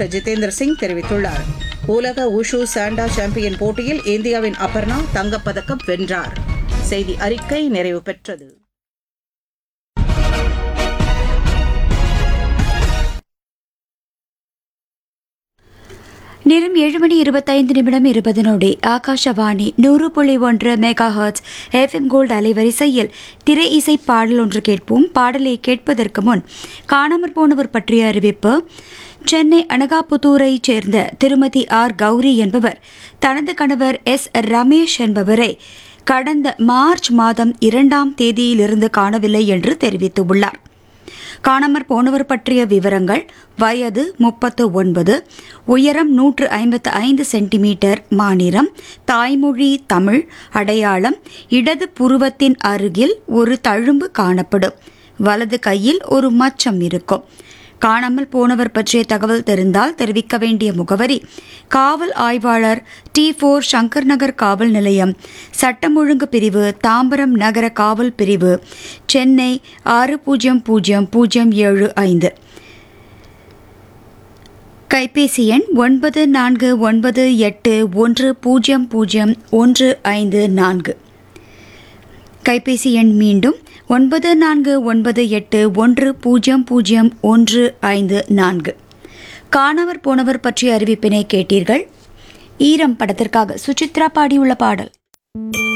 doctor Jitendra Singh தெரிவித்துள்ளார் உலக wushu Santa champion போட்டியில் இந்தியாவின் அபர்ணா தங்கப்பதக்கம் வென்றார் செய்தி அறிக்கை நிறைவு பெற்றது நேரம் ஏழு மணி இருபத்தைந்து நிமிடம் இருபது நொடி ஆகாஷவாணி நூறு புள்ளி ஒன்று மெகா ஹர்ட்ஸ் எஃப்எம் கோல்டு அலைவரிசையில் திரை இசை பாடல் ஒன்று கேட்போம் பாடலை கேட்பதற்கு முன் காணாமற் போனவர் பற்றிய அறிவிப்பு சென்னை அனகாபுத்தூரைச் சேர்ந்த திருமதி ஆர் கௌரி என்பவர் தனது கணவர் எஸ் ரமேஷ் என்பவரை கடந்த மார்ச் மாதம் இரண்டாம் தேதியிலிருந்து காணவில்லை என்று தெரிவித்துள்ளார் காணாமற் போனவர் பற்றிய விவரங்கள் வயது முப்பத்து ஒன்பது உயரம் நூற்று ஐம்பத்து ஐந்து சென்டிமீட்டர் மாநிலம் தாய்மொழி தமிழ் அடையாளம் இடது புருவத்தின் அருகில் ஒரு தழும்பு காணப்படும் வலது கையில் ஒரு மச்சம் இருக்கும் காணாமல் போனவர் பற்றிய தகவல் தெரிந்தால் தெரிவிக்க வேண்டிய முகவரி காவல் ஆய்வாளர் டி ஃபோர் சங்கர் நகர் காவல் நிலையம் சட்டம் ஒழுங்கு பிரிவு தாம்பரம் நகர காவல் பிரிவு சென்னை ஆறு பூஜ்ஜியம் பூஜ்ஜியம் பூஜ்ஜியம் ஏழு ஐந்து கைபேசி எண் ஒன்பது நான்கு ஒன்பது எட்டு ஒன்று பூஜ்ஜியம் பூஜ்ஜியம் ஒன்று ஐந்து நான்கு கைபேசி எண் மீண்டும் ஒன்பது நான்கு ஒன்பது எட்டு ஒன்று பூஜ்ஜியம் பூஜ்ஜியம் ஒன்று ஐந்து நான்கு காணவர் போனவர் பற்றிய அறிவிப்பினை கேட்டீர்கள் ஈரம் படத்திற்காக சுசித்ரா பாடியுள்ள பாடல்